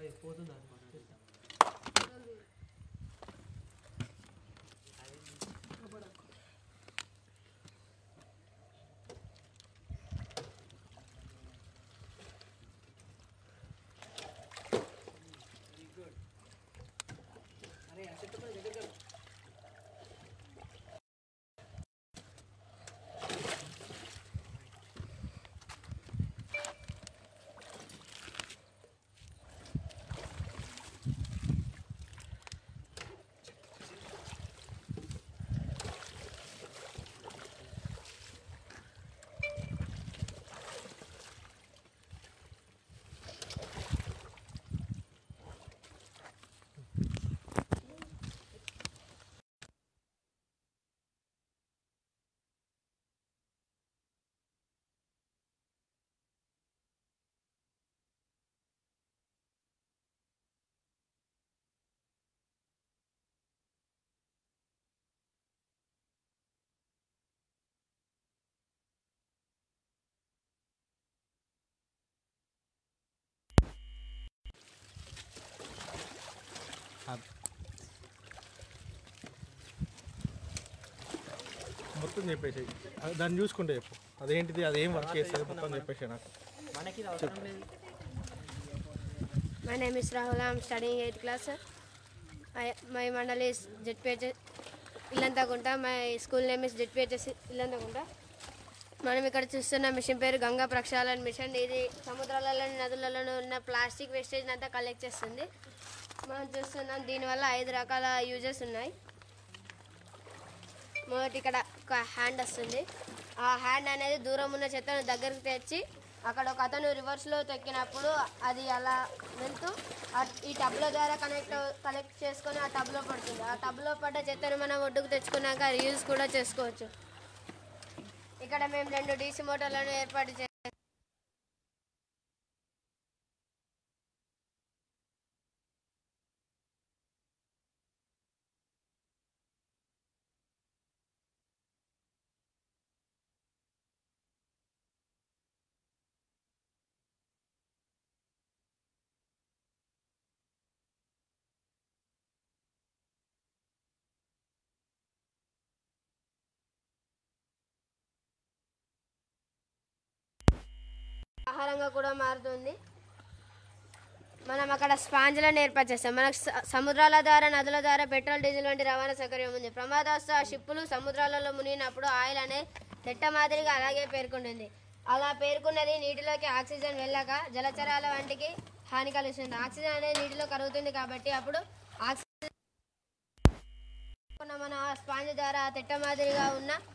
అది పోతుంది అనుకో మొత్తం చెప్పేసి అది దాన్ని చూసుకుంటే చెప్పు అదేంటిది అదేం వర్క్ చేస్తుంది మొత్తం చెప్పేసి నాకు మనకి ఇది అవసరం లేదు My name is Rahul. I'm studying 8th class. sir. I, my mandal is ZPH Illanthakunta my school name is ZPHS Illanthakunta మనం ఇక్కడ చూస్తున్న మిషన్ పేరు గంగా ప్రక్షాళన మిషన్ ఇది సముద్రాలలో నదులలో ఉన్న ప్లాస్టిక్ వేస్టేజ్ అంతా కలెక్ట్ చేస్తుంది మనం చూస్తున్నాం దీనివల్ల ఐదు రకాల యూజెస్ ఉన్నాయి మొదటి ఇక్కడ ఒక హ్యాండ్ వస్తుంది ఆ హ్యాండ్ అనేది దూరం ఉన్న చెత్తను దగ్గరికి తెచ్చి అక్కడ ఒక అతను రివర్స్లో తొక్కినప్పుడు అది అలా వెళ్తూ ఆ- ఈ టబ్ల ద్వారా కనెక్ట్ కలెక్ట్ చేసుకొని ఆ టబ్లో పడుతుంది ఆ టబ్లో పడ్డ చెత్తను మనం ఒడ్డుకు తెచ్చుకున్నాక రీయూజ్ కూడా చేసుకోవచ్చు ఇక్కడ మేము రెండు డీసీ మోటార్లను ఏర్పాటు చే ఆహారంగా కూడా మారుతుంది మనం అక్కడ స్పాంజ్లను ఏర్పాటు చేస్తాం మనకు స- సముద్రాల ద్వారా నదుల ద్వారా పెట్రోల్ డీజిల్ వంటి రవాణా సౌకర్యం ఉంది ప్రమాదవస్థ ఆ షిప్పులు సముద్రాలలో మునిగినప్పుడు ఆయిల్ అనే తెట్ట మాదిరిగా అలాగే పేర్కొంటుంది అలా పేర్కొన్నది నీటిలోకి ఆక్సిజన్ వెళ్ళాక జలచరాల వంటికి హాని కలుగుతుంది ఆక్సిజన్ అనేది నీటిలో కరుగుతుంది కాబట్టి అప్పుడు ఆక్సిజన్ మన ఆ స్పాంజ్ ద్వారా ఆ తెట్ట మాదిరిగా ఉన్న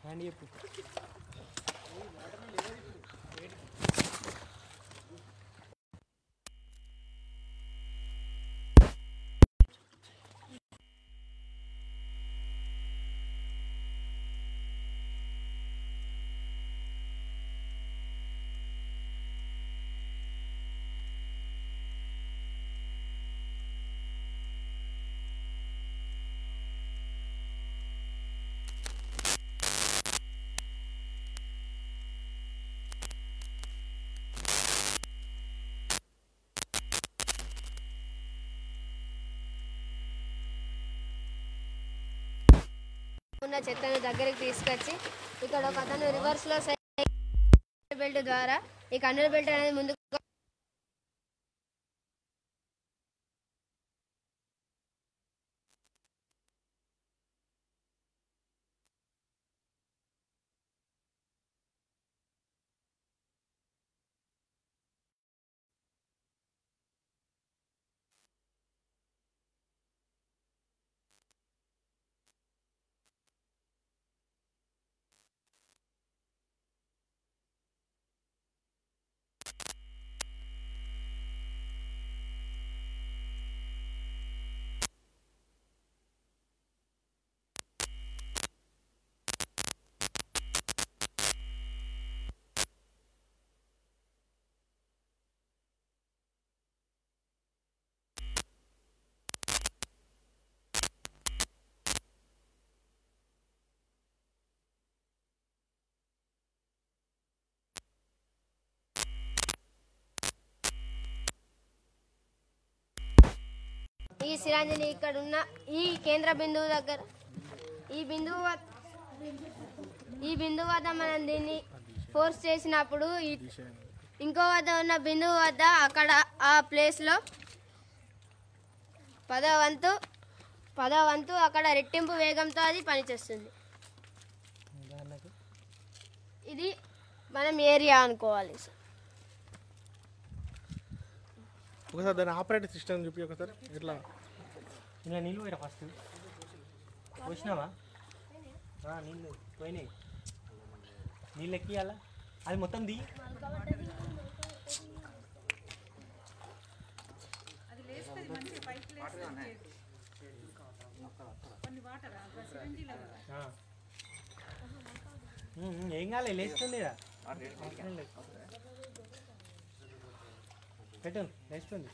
హ్యాండ్ చెప్పు ఉన్న చెత్తను దగ్గరికి తీసుకొచ్చి ఇక్కడ ఒక అతను రివర్స్ లో బెల్ట్ ద్వారా ఈ కన్నుల బెల్ట్ అనేది ముందుకు ఈ సిరాంజిని ఇక్కడ ఉన్న ఈ కేంద్ర బిందువు దగ్గర ఈ బిందువు వద్ద- ఈ బిందువు వద్ద మనం దీన్ని ఫోర్స్ చేసినప్పుడు ఈ ఇంకో వద్ద ఉన్న బిందువు వద్ద అక్కడ ఆ ప్లేస్లో పదో వంతు పదో వంతు అక్కడ రెట్టింపు వేగంతో అది పనిచేస్తుంది ఉదాహరణకు ఇది మనం ఏరియా అనుకోవాలి ఒకసారి దాని ఆపరేటింగ్ సిస్టమ్ చూపి ఒకసారి ఇట్లా ఇలా నీళ్ళు పోయిరా ఫస్ట్ పోసినావా ఆ, నీళ్ళు పోయినాయి నీళ్ళు ఎక్కియాలా అది మొత్తం ది ఆ. ఉమ్, ఉమ్, ఏం కాలే లేస్తుంది ఈడ. అవసరం లేదు. పెట్టు లేస్తుంది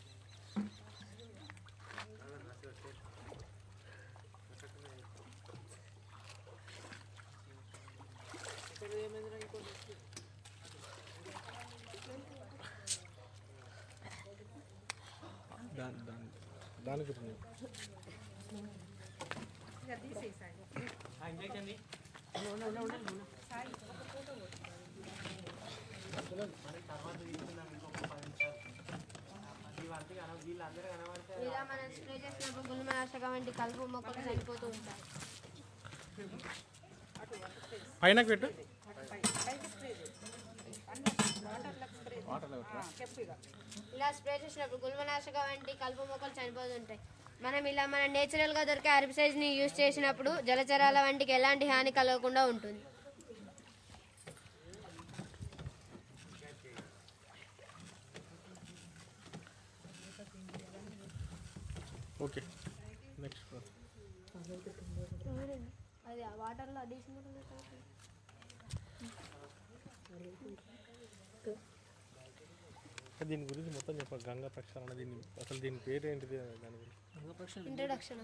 దాని దాని దాని గురించి ఆ, ఇంజెక్షన్ ది. ఇలా మనం స్ప్రే చేసినప్పుడు గుల్మనాశకం వంటి కలుపు మొక్కలు చనిపోతూ ఉంటాయి పైన పెట్టు ఇలా స్ప్రే చేసినప్పుడు గుల్మనాశకం వంటి కలుపు మొక్కలు చనిపోతుంటాయి మనం ఇలా మన నేచురల్ గా దొరికే హెర్బిసైడ్స్ ని యూజ్ చేసినప్పుడు జలచరాల వంటికి ఎలాంటి హాని కలగకుండా ఉంటుంది ఓకే నెక్స్ట్ అది వాటర్ లో అడిషనల్ దీని గురించి మొత్తం చెప్పాలి గంగా ప్రక్షాళన దీని అసలు దీని పేరు ఏంటిది దాని గురించి ఇంట్రడక్షన్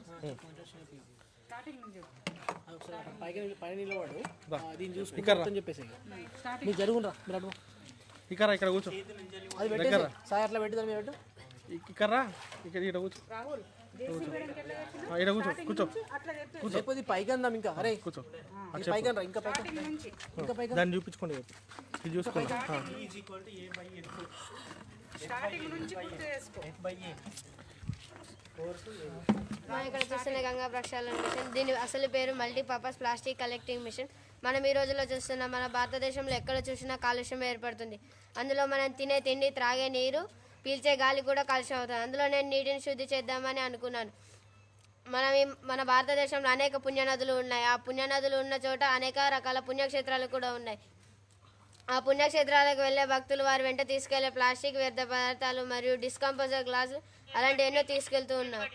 పైకి పైన నిలబడు దా. ఆ, దీన్ని చూసుకుంటూ ఇక్కడ రా. మొత్తం చెప్పేసి మీరు జరుగుండ్రా మీరు అటు ఇక్కడ ఇక్కడ కూర్చో అది పెట్టేసి సాయి అట్లా పెట్టి దాని మీద పెట్టు ఇక్- ఇక్కడ రా ఇక్కడ ఇక్కడ కూర్చో ఆ, ఇక్కడ కూర్చో కూర్చో లేకపోతే ఇది పైకి అందాం ఇంకా అరే కూర్చో ఇది పైకి అనరా ఇంకా పైకి ఇంకా పైకి దాన్ని చూపించుకోండి చెప్పు. ఇది చూసుకోండి ఆ. ఎఫ్ బై ఏ మనం ఇక్కడ చూస్తున్న గంగా ప్రక్షాళన మిషన్ దీని అసలు పేరు మల్టీపర్పస్ ప్లాస్టిక్ కలెక్టింగ్ మిషన్ మనం ఈ రోజుల్లో చూస్తున్న మన భారతదేశంలో ఎక్కడ చూసినా కాలుష్యం ఏర్పడుతుంది అందులో మనం తినే తిండి త్రాగే నీరు పీల్చే గాలి కూడా కాలుష్యం అవుతుంది అందులో నేను నీటిని శుద్ధి చేద్దామని అనుకున్నాను మనం ఈ- మన భారతదేశంలో అనేక పుణ్యనదులు ఉన్నాయి ఆ పుణ్యనదులు ఉన్న చోట అనేక రకాల పుణ్యక్షేత్రాలు కూడా ఉన్నాయి ఆ పుణ్యక్షేత్రాలకు వెళ్ళే భక్తులు వారి వెంట తీసుకెళ్లే ప్లాస్టిక్ వ్యర్థ పదార్థాలు మరియు డిస్కంపోజర్ గ్లాసులు అలాంటి ఎన్నో తీసుకెళ్తూ ఉన్నారు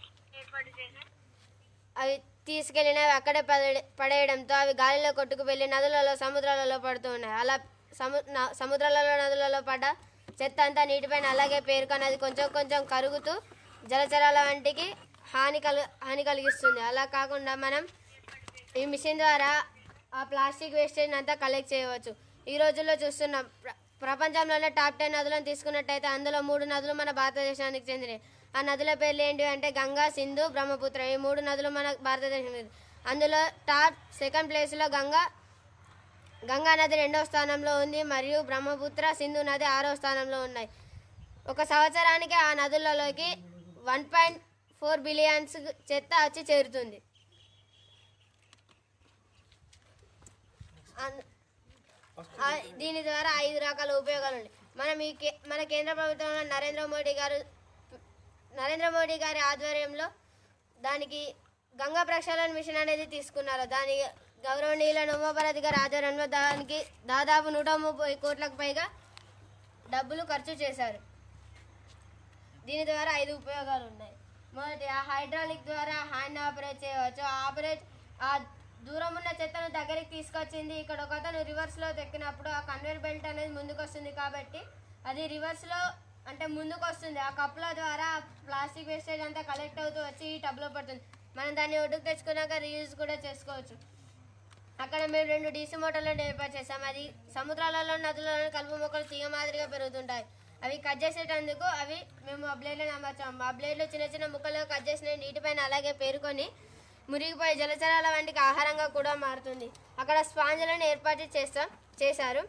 అవి తీసుకెళ్లినవి అక్కడే పడే- పడేయడంతో అవి గాలిలో కొట్టుకు వెళ్ళి నదులలో సముద్రాలలో పడుతూ ఉన్నాయి అలా సము న- సముద్రాలలో నదులలో పడ్డ చెత్త అంతా నీటిపైన అలాగే పేరుకొని అది కొంచెం కొంచెం కరుగుతూ జలచరాల వంటికి హాని కలు హాని కలిగిస్తుంది అలా కాకుండా మనం ఈ మిషన్ ద్వారా ఆ ప్లాస్టిక్ వేస్టేజ్ అంతా కలెక్ట్ చేయవచ్చు ఈ రోజుల్లో చూస్తున్నాం ప్ర- ప్రపంచంలోనే టాప్ టెన్ నదులను తీసుకున్నట్టయితే అందులో మూడు నదులు మన భారతదేశానికి చెందినవి ఆ నదుల పేర్లు ఏంటి అంటే గంగా సింధు బ్రహ్మపుత్ర ఈ మూడు నదులు మన భారతదేశం అందులో టాప్ సెకండ్ ప్లేస్లో గంగా గంగా నది రెండవ స్థానంలో ఉంది మరియు బ్రహ్మపుత్ర సింధు నది ఆరవ స్థానంలో ఉన్నాయి ఒక సంవత్సరానికి ఆ నదులలోకి వన్ పాయింట్ ఫోర్ బిలియన్స్ చెత్త వచ్చి చేరుతుంది అన్- ఆ, దీని ద్వారా ఐదు రకాల ఉపయోగాలు ఉన్నాయి మనం ఈ కే- మన కేంద్ర ప్రభుత్వంలో నరేంద్ర మోడీ గారు నరేంద్ర మోడీ గారి ఆధ్వర్యంలో దానికి గంగా ప్రక్షాళన మిషన్ అనేది తీసుకున్నారు దాని గౌరవనీయుల నోమభారతి గారి ఆధ్వర్యంలో దానికి దాదాపు నూట ముప్పై కోట్లకు పైగా డబ్బులు ఖర్చు చేశారు దీని ద్వారా ఐదు ఉపయోగాలు ఉన్నాయి మొదటి ఆ హైడ్రాలిక్ ద్వారా హ్యాండ్ ఆపరేట్ చేయవచ్చు ఆపరేట్ ఆ దూరం ఉన్న చెత్తను దగ్గరికి తీసుకొచ్చింది ఇక్కడ ఒక అతను రివర్స్లో తెక్కినప్పుడు ఆ కన్వేర్ బెల్ట్ అనేది ముందుకు వస్తుంది కాబట్టి అది రివర్స్లో అంటే ముందుకు వస్తుంది ఆ కప్పుల ద్వారా ప్లాస్టిక్ వేస్టేజ్ అంతా కలెక్ట్ అవుతూ వచ్చి ఈ టబ్లో పడుతుంది మనం దాన్ని ఒడ్డుకు తెచ్చుకున్నాక రీయూజ్ కూడా చేసుకోవచ్చు అక్కడ మేము రెండు డీసీ మోటార్లను ఏర్పాటు చేసాం అది సముద్రాలలో నదులలో కలుపు మొక్కలు తీగ మాదిరిగా పెరుగుతుంటాయి అవి కట్ చేసేటందుకు అవి మేము ఆ బ్లేడ్లను అమర్చాము ఆ బ్లేడ్లు చిన్న చిన్న ముక్కలుగా కట్ చేసిన నీటిపైన అలాగే పేరుకొని మురిగిపోయి జలచరాల వంటికి ఆహారంగా కూడా మారుతుంది అక్కడ స్పాంజులను ఏర్పాటు చేస్తాం చేశారు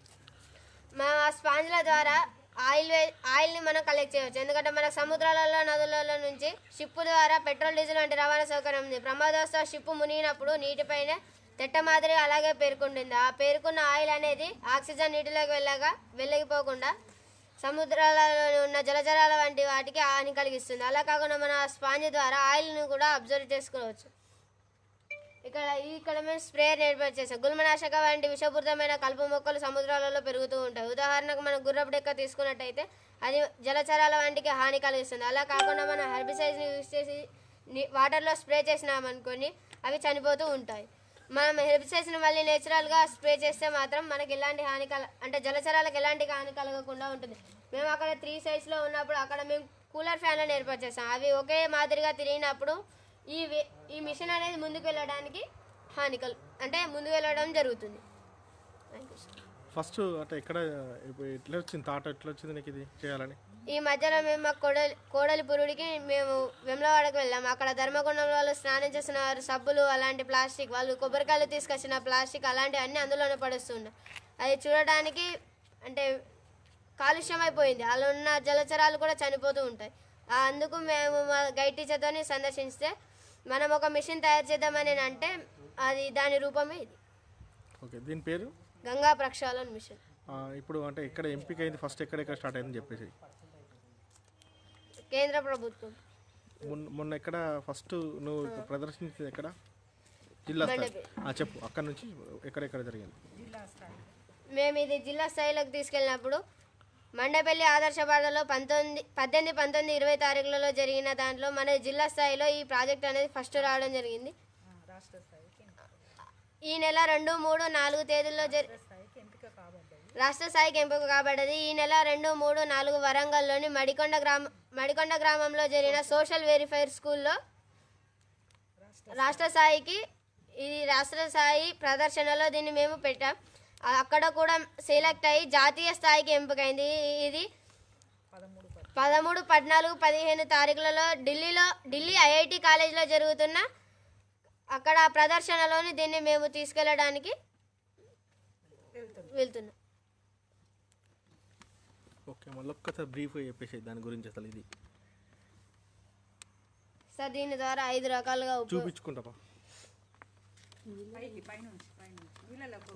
మనం ఆ స్పాంజ్ల ద్వారా ఆయిల్ వే- ఆయిల్ని మనం కలెక్ట్ చేయవచ్చు ఎందుకంటే మన సముద్రాలలో నదులలో నుంచి షిప్ ద్వారా పెట్రోల్ డీజిల్ వంటి రవాణా సౌకర్యం ఉంది ప్రమాదవస్థ షిప్ మునిగినప్పుడు నీటిపైన తెట్ట మాదిరి అలాగే పేర్కొంటుంది ఆ పేర్కొన్న ఆయిల్ అనేది ఆక్సిజన్ నీటిలోకి వెళ్ళగా వెళ్ళగిపోకుండా సముద్రాలలో ఉన్న జలచరాల వంటి వాటికి హాని కలిగిస్తుంది అలా కాకుండా మన స్పాంజ్ ద్వారా ఆయిల్ని కూడా అబ్జర్వ్ చేసుకోవచ్చు ఇక్కడ ఇక్కడ మేము స్ప్రేయర్ ఏర్పాటు చేసాం గుల్మనాశక వంటి విషపూరితమైన కలుపు మొక్కలు సముద్రాలలో పెరుగుతూ ఉంటాయి ఉదాహరణకు మనం గుర్రపు డెక్క తీసుకున్నట్టయితే అది జలచరాల వంటికి హాని కలిగిస్తుంది అలా కాకుండా మనం హెర్బిసైడ్స్ని యూజ్ చేసి ని- వాటర్లో స్ప్రే చేసినామనుకొని అవి చనిపోతూ ఉంటాయి మనం హెర్బిసైడ్స్ని మళ్ళీ నేచురల్గా స్ప్రే చేస్తే మాత్రం మనకి ఎలాంటి హాని కల అంటే జలచరాలకు ఎలాంటి హాని కలగకుండా ఉంటుంది మేము అక్కడ త్రీ సైడ్స్లో ఉన్నప్పుడు అక్కడ మేము కూలర్ ఫ్యాన్లను ఏర్పాటు చేస్తాం అవి ఒకే మాదిరిగా తిరిగినప్పుడు ఈ వే- ఈ మిషన్ అనేది ముందుకు వెళ్ళడానికి హానికల్ అంటే ముందుకు వెళ్ళడం జరుగుతుంది థ్యాంక్ యూ సార్. ఫస్ట్ అంటే ఎక్కడ ఇప్పుడు ఎట్లా వచ్చింది తాట ఎట్లా వచ్చింది నీకు ఇది చేయాలని ఈ మధ్యలో మేము మా కోడలి కోడలి పురుడికి మేము వెమ్లవాడకు వెళ్ళాము అక్కడ ధర్మగుండం వాళ్ళు స్నానం చేస్తున్నారు సబ్బులు అలాంటి ప్లాస్టిక్ వాళ్ళు కొబ్బరికాయలు తీసుకొచ్చిన ప్లాస్టిక్ అలాంటివి అన్నీ అందులోనే పడుస్తున్నాయి అది చూడడానికి అంటే కాలుష్యం అయిపోయింది అలా ఉన్న జలచరాలు కూడా చనిపోతూ ఉంటాయి ఆ అందుకు మేము మా గైడ్ టీచర్తోని సందర్శిస్తే మనం ఒక మిషన్ తయారు చేద్దామని అంటే అది దాని రూపమే ఇది ఓకే దీని పేరు గంగా ప్రక్షాళన మిషన్ ఆ, ఇప్పుడు అంటే ఎక్కడ ఎంపిక అయింది ఫస్ట్ ఎక్కడెక్కడ స్టార్ట్ అయిందని చెప్పేసి కేంద్ర ప్రభుత్వం మొన్న మొన్న ఎక్కడ ఫస్ట్ నువ్వు ప్రదర్శించింది ఎక్కడ జిల్లా స్థాయి మండపే. ఆ, చెప్పు అక్కడ నుంచి ఎక్కడెక్కడ జరిగింది మేము ఇది జిల్లా స్థాయిలోకి తీసుకెళ్ళినప్పుడు మండపల్లి ఆదర్శ పాఠలో పంతొమ్మిది పద్దెనిమిది పంతొమ్మిది ఇరవై తారీఖులలో జరిగిన దాంట్లో మన జిల్లా స్థాయిలో ఈ ప్రాజెక్ట్ అనేది ఫస్ట్ రావడం జరిగింది ఈ నెల రెండు మూడు నాలుగు తేదీల్లో జరి రాష్ట్ర స్థాయికి ఎంపిక కాబడ్డది ఈ నెల రెండు మూడు నాలుగు వరంగల్లోని మడికొండ గ్రామ మడికొండ గ్రామంలో జరిగిన సోషల్ వెరిఫైర్ స్కూల్లో రాష్ట్ర స్థాయికి ఇది రాష్ట్ర స్థాయి ప్రదర్శనలో దీన్ని మేము పెట్టాం ఆ- అక్కడ కూడా సెలెక్ట్ అయ్యి జాతీయ స్థాయికి ఎంపికైంది ఇది పదమూడు పద్నాలుగు పదిహేను తారీఖులలో ఢిల్లీలో ఢిల్లీ ఐఐటి కాలేజీలో జరుగుతున్న అక్కడ ఆ ప్రదర్శనలోని దీన్ని మేము తీసుకెళ్ళడానికి వెళ్తున్నాం ఓకే మళ్ళీ ఒక్కసారి బ్రీఫ్గా చెప్పేసి దాని గురించి అసలు ఇది సార్ దీని ద్వారా ఐదు రకాలుగా ఉపయోగ చూపించుకుంటావా పైకి పైనుంచి పైనుంచి వీళ్ళకు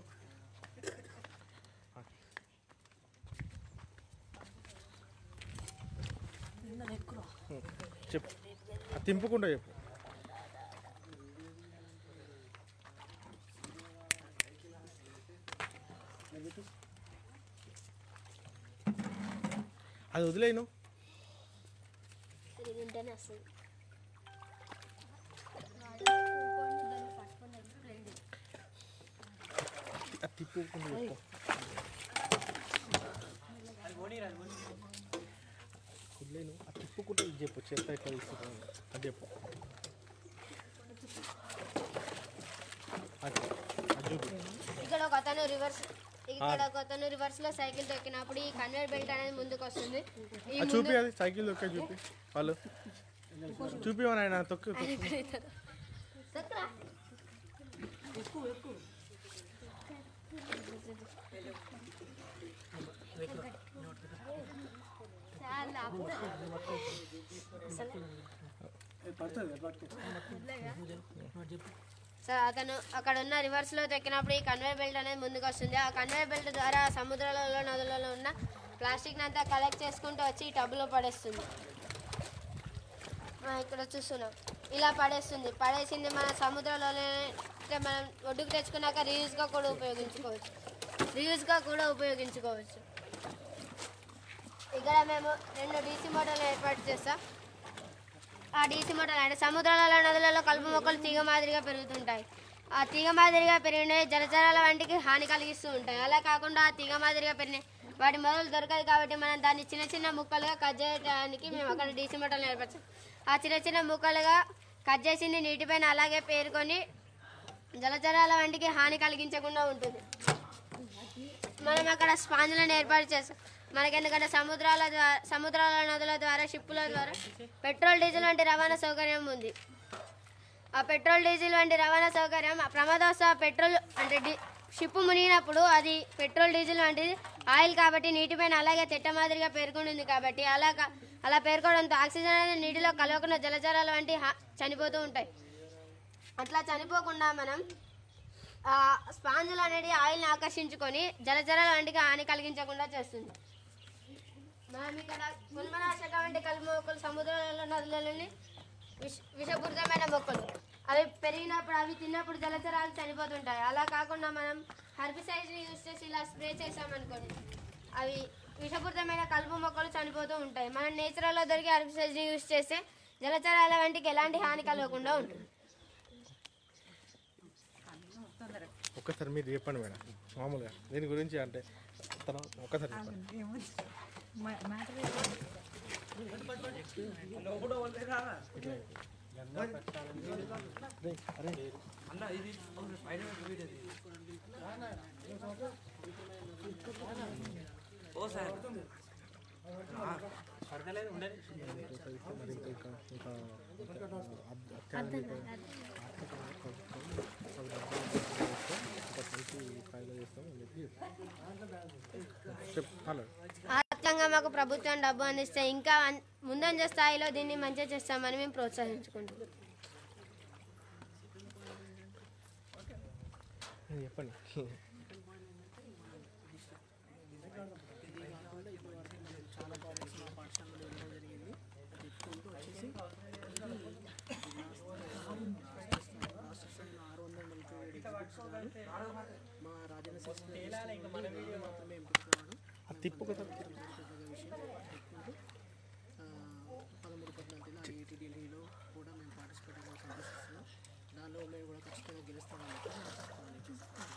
చెప్పు అది తింపుకుంటా చెప్పు అది వదిలేను ఇది తింటేనే వస్తుంది అది తిప్పుకుంటూ చెప్పు వదిలేను అది తిప్పుకుంటూ ఇది చెప్పు చేత ఇట్లా తీసుకుంటాను అది చెప్పు అది అది చూపి ఇక్కడ ఒక అతను రివర్స్ ఇక్కడ ఒక అతను రివర్స్ లో సైకిల్ తొక్కినప్పుడు ఈ కన్వేర్ బెల్ట్ అనేది ముందుకు వస్తుంది ఈ అది చూపి అది సైకిల్ తొక్కే చూపి వాళ్ళు చూపి మన ఆయన తొక్కి తొక్కి. తొక్కరా. చాలా ఆపు. సో అతను అక్కడ ఉన్న రివర్స్ లో తొక్కినప్పుడు ఈ కన్వేర్ బెల్ట్ అనేది ముందుకు వస్తుంది ఆ కన్వేర్ బెల్ట్ ద్వారా సముద్రాలలో నదులలో ఉన్న ప్లాస్టిక్ అంతా కలెక్ట్ చేసుకుంటూ వచ్చి ఈ టబ్లో పడేస్తుంది మనం ఇక్కడ చూస్తున్నాం ఇలా పడేస్తుంది పడేసింది మన సముద్రంలోనే అంటే మనం ఒడ్డుకు తెచ్చుకున్నాక రీయూజ్గా కూడా ఉపయోగించుకోవచ్చు రీయూజ్గా కూడా ఉపయోగించుకోవచ్చు ఇక్కడ మేము రెండు డీసీ మోటార్లు ఏర్పాటు చేస్తాం ఆ డీసీ మోటార్లు అంటే సముద్రాలలో నదులలో కలుపు మొక్కలు తీగ మాదిరిగా పెరుగుతుంటాయి ఆ తీగ మాదిరిగా పెరిగిన జలచరాల వంటికి హాని కలిగిస్తూ ఉంటాయి అలా కాకుండా ఆ తీగ మాదిరిగా పెరిగిన వాటి మొదలు దొరకదు కాబట్టి మనం దాన్ని చిన్న చిన్న ముక్కలుగా కట్ చేయడానికి మేము అక్కడ డీసీ మోటార్లు ఏర్పరచాం ఆ చిన్న చిన్న ముక్కలుగా కట్ చేసింది నీటిపైన అలాగే పేరుకొని జలచరాల వంటికి హాని కలిగించకుండా ఉంటుంది మనం అక్కడ స్పాంజులను ఏర్పాటు చేస్తాం మనకి ఎందుకంటే సముద్రాల ద్వారా సముద్రాల నదుల ద్వారా షిప్పుల ద్వారా పెట్రోల్ డీజిల్ వంటి రవాణా సౌకర్యం ఉంది ఆ పెట్రోల్ డీజిల్ వంటి రవాణా సౌకర్యం ఆ ప్రమాదవశాత్తు ఆ పెట్రోల్ అంటే డి షిప్ మునిగినప్పుడు అది పెట్రోల్ డీజిల్ వంటిది ఆయిల్ కాబట్టి నీటిపైన అలాగే తిట్ట మాదిరిగా పేర్కొంటుంది కాబట్టి అలా కా- అలా పేర్కోవడంతో ఆక్సిజన్ అనేది నీటిలో కలవకుండా జలచరాల వంటి హా- చనిపోతూ ఉంటాయి అట్లా చనిపోకుండా మనం ఆ స్పాంజులు అనేది ఆయిల్ని ఆకర్షించుకొని జలచరాల వంటికి హాని కలిగించకుండా చేస్తుంది మనం ఇక్కడ గుల్మనాశక వంటి కలుపు మొక్కలు సముద్రాలలో నదులలోని విష విషపూరితమైన మొక్కలు అవి పెరిగినప్పుడు అవి తిన్నప్పుడు జలచరాలు చనిపోతుంటాయి అలా కాకుండా మనం హర్బిసైడ్ని యూజ్ చేసి ఇలా స్ప్రే చేసామనుకోండి అవి విషపూరితమైన కలుపు మొక్కలు చనిపోతూ ఉంటాయి మనం నేచురల్లో దొరికే హర్బిసైడ్ని యూజ్ చేస్తే జలచరాల వంటికి ఎలాంటి హాని కలగకుండా ఉంటుంది ఒక్కసారి మీరు చెప్పండి మేడం మామూలుగా దీని గురించి అంటే తర్వాత ఒక్కసారి చెప్పండి మరి ఇంకా ఇంకా ఇంకా అత్యాధునిక ఇంకా మంచి స్థాయిలో చేస్తామని చెప్పి చెప్ హలో ఆర్థికంగా మాకు ప్రభుత్వం డబ్బు అందిస్తే ఇంకా అన్- ముందంజ స్థాయిలో దీన్ని మంచిగా చేస్తామని మేము ప్రోత్సహించుకుంటున్నాం చెప్పండి చాలా ప్రాబ్లమ్స్ మా పాఠశాలలో ఇవ్వడం జరిగింది అది చెప్పుకుంటూ వచ్చేసి లాస్ట్ సెషన్ ఆరు వందల నలభై ఏడు ఎగ్జిబిట్స్ గాను మా రాజన్న సెషన్ మాత్రమే ఎంపిక కావడం అది తిప్పు కదా పెద్ద విషయం చెప్పుకుంటూ ఆ, పదమూడు పద్నాలుగులో ఐఐటి ఢిల్లీలో కూడా మేము పార్టిసిపేట్ అవ్వాలి సంతోషిస్తున్నాం దానిలో మేము కూడా ఖచ్చితంగా గెలుస్తామని చెప్పి నేను తెలియజేస్తున్నాను.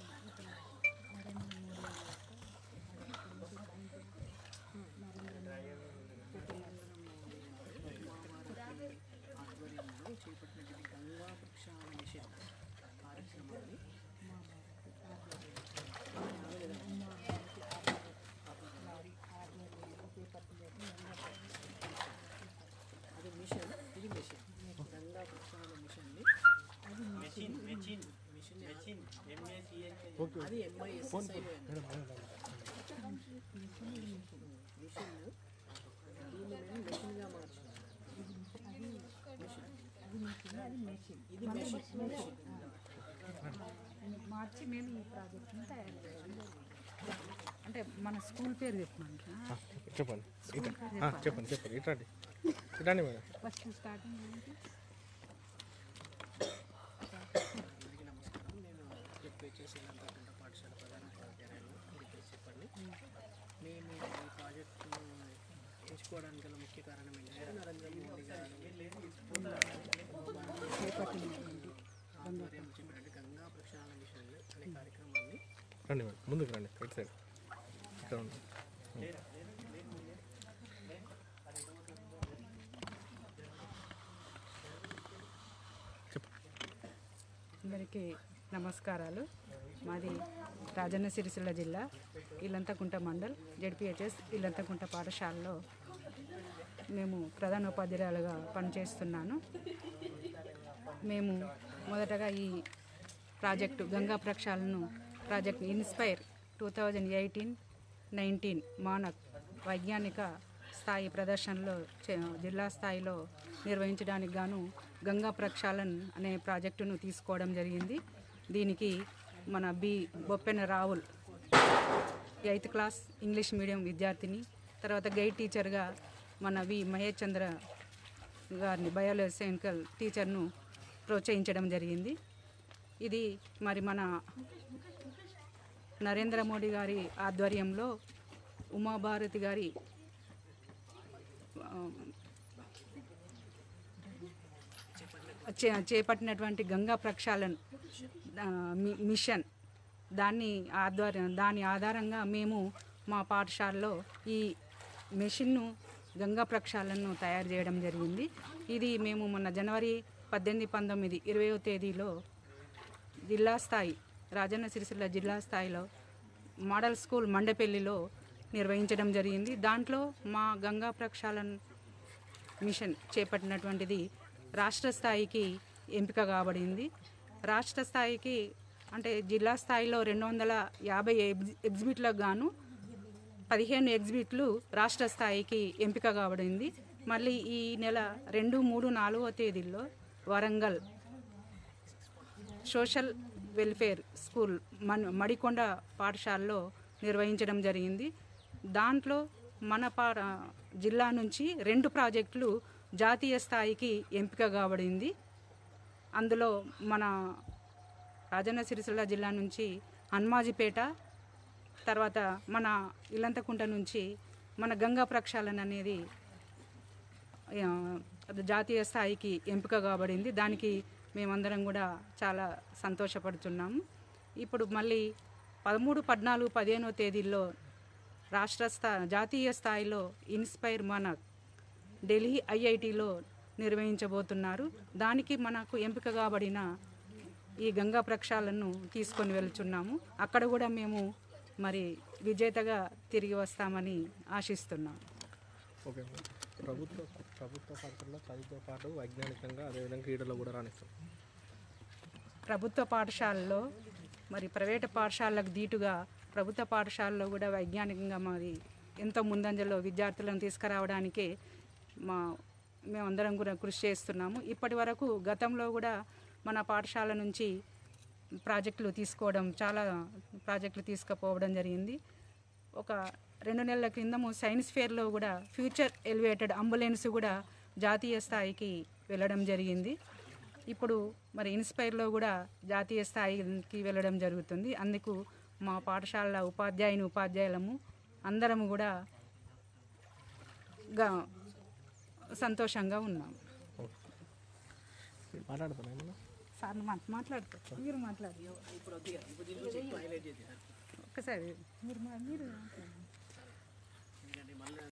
ఆధ్వర్యంలో చేపట్టినటువంటి గంగా ప్రక్షాళన మిషన్ కార్యక్రమాన్ని అది మిషన్ ఇది మిషన్ గంగా ప్రక్షాళన మిషన్ని ఓకే అది ఎంఐఎస్ఎస్ఐ మేడం మేడం మిషన్ దీన్ని మేము మెషిన్గా మార్చాము ఇది మెషిన్ మెషిన్ మార్చి మేము ఈ ప్రాజెక్ట్ని తయారు చేసాం అంటే మన స్కూల్ పేరు చెప్పమంటారా ఆ, చెప్పండి ఇట్లా ఆ, చెప్పండి చెప్పండి ఇట్లాంటి ఇట్లాంటి మేడం ఫస్ట్ స్టార్టింగ్ ఏంటి అందరికీ నమస్కారం నేను చెప్పే చేసే లంకాకుంట పాఠశాల ప్రధాన ఉపాధ్యాయులు చెప్పండి మేము ఈ ప్రాజెక్టును ఎంచుకోవడానికి గల ముఖ్య కారణం ఏంటంటే నరేంద్ర మోడీ గారు చేపట్టినటువంటి ఆధ్వర్యం చెప్పినట్టు గంగా ప్రక్షాళన మిషన్ అనే కార్యక్రమాన్ని రండి మేడం ముందుకు రండి ఇటు సైడ్ ఇక్కడ ఉండండి చెప్పు అందరికీ నమస్కారాలు మాది రాజన్న సిరిసిల్ల జిల్లా ఇల్లంతకుంట మండల్ జడ్పిహెచ్ఎస్ ఇల్లంతకుంట పాఠశాలలో మేము ప్రధాన ఉపాధ్యాయులుగా పనిచేస్తున్నాను మేము మొదటగా ఈ ప్రాజెక్టు గంగా ప్రక్షాళనను project inspire two thousand eighteen nineteen Manak వైజ్ఞానిక స్థాయి ప్రదర్శనలో చే- జిల్లా స్థాయిలో నిర్వహించడానికి గాను గంగా ప్రక్షాళన్ అనే ప్రాజెక్టును తీసుకోవడం జరిగింది దీనికి మన B Boppena Raul eighth class English medium విద్యార్థిని తర్వాత గైడ్ టీచర్గా మన వి మహేష్ చంద్ర గారిని బయోలజికల్ టీచర్ను ప్రోత్సహించడం జరిగింది ఇది మరి మన నరేంద్ర మోడీ గారి ఆధ్వర్యంలో ఉమాభారతి గారి ఆ, చే- చేపట్టినటువంటి గంగా ప్రక్షాళన్ ఆ, మి- మిషన్ దాన్ని ఆధ్వర్యం దాని ఆధారంగా మేము మా పాఠశాలలో ఈ మెషిన్ను గంగా ప్రక్షాళనను తయారు చేయడం జరిగింది ఇది మేము మొన్న జనవరి పద్దెనిమిది పంతొమ్మిది ఇరవయో తేదీలో జిల్లా స్థాయి రాజన్న సిరిసిల్ల జిల్లా స్థాయిలో మోడల్ స్కూల్ మండపల్లిలో నిర్వహించడం జరిగింది దాంట్లో మా గంగా ప్రక్షాళన్ మిషన్ చేపట్టినటువంటిది రాష్ట్ర స్థాయికి ఎంపిక కాబడింది రాష్ట్ర స్థాయికి అంటే జిల్లా స్థాయిలో రెండు వందల యాభై ఎగ్జి ఎగ్జిబిట్లకు గాను పదిహేను ఎగ్జిబిట్లు రాష్ట్ర స్థాయికి ఎంపిక కాబడింది మళ్ళీ ఈ నెల రెండు మూడు నాలుగో తేదీల్లో వరంగల్ సోషల్ వెల్ఫేర్ స్కూల్ మన మడికొండ పాఠశాలలో నిర్వహించడం జరిగింది దాంట్లో మన పా జిల్లా నుంచి రెండు ప్రాజెక్టులు జాతీయ స్థాయికి ఎంపిక కాబడింది అందులో మన రాజన్న సిరిసిల్ల జిల్లా నుంచి హన్మాజిపేట తర్వాత మన ఇల్లంతకుంట నుంచి మన గంగా ప్రక్షాళన అనేది ఆ, అది జాతీయ స్థాయికి ఎంపిక కాబడింది దానికి మేమందరం కూడా చాలా సంతోషపడుతున్నాము ఇప్పుడు మళ్ళీ పదమూడు పద్నాలుగు పదిహేనో తేదీల్లో రాష్ట్ర స్థా జాతీయ స్థాయిలో ఇన్స్పైర్ మన ఢిల్లీ ఐఐటిలో నిర్వహించబోతున్నారు దానికి మనకు ఎంపిక కాబడిన ఈ గంగా ప్రక్షాళనను తీసుకొని వెళ్తున్నాము అక్కడ కూడా మేము మరి విజేతగా తిరిగి వస్తామని ఆశిస్తున్నాము ఓకే మేడం ప్రభుత్వ ప్రభుత్వ పాఠశాలలో చదువుతో పాటు వైజ్ఞానికంగా అదేవిధంగా క్రీడలో కూడా రాణిస్తాం ప్రభుత్వ పాఠశాలలో మరి ప్రైవేటు పాఠశాలకు దీటుగా ప్రభుత్వ పాఠశాలలో కూడా వైజ్ఞానికంగా మరి ఎంతో ముందంజలో విద్యార్థులను తీసుకురావడానికే మా మేమందరం కూడా కృషి చేస్తున్నాము ఇప్పటి వరకు గతంలో కూడా మన పాఠశాల నుంచి ప్రాజెక్టులు తీసుకోవడం చాలా ప్రాజెక్టులు తీసుకుపోవడం జరిగింది ఒక రెండు నెలల క్రిందము సైన్స్ ఫేర్లో కూడా ఫ్యూచర్ ఎలివేటెడ్ అంబులెన్స్ కూడా జాతీయ స్థాయికి వెళ్ళడం జరిగింది ఇప్పుడు మరి ఇన్స్పైర్లో కూడా జాతీయ స్థాయికి వెళ్ళడం జరుగుతుంది అందుకు మా పాఠశాల ఉపాధ్యాయుని ఉపాధ్యాయులము అందరము కూడా గా సంతోషంగా ఉన్నాం మాట్లాడతాను ఏమన్నా సార్ మాట్లాడుతారు మీరు మాట్లాడు ఇప్పుడు వద్దు ఇక. ఇప్పుడు దీని గురించి ఎక్కువ హైలైట్ చేద్దాం ఒక్కసారి మీరు మా- మీరు మాట్లాడండి.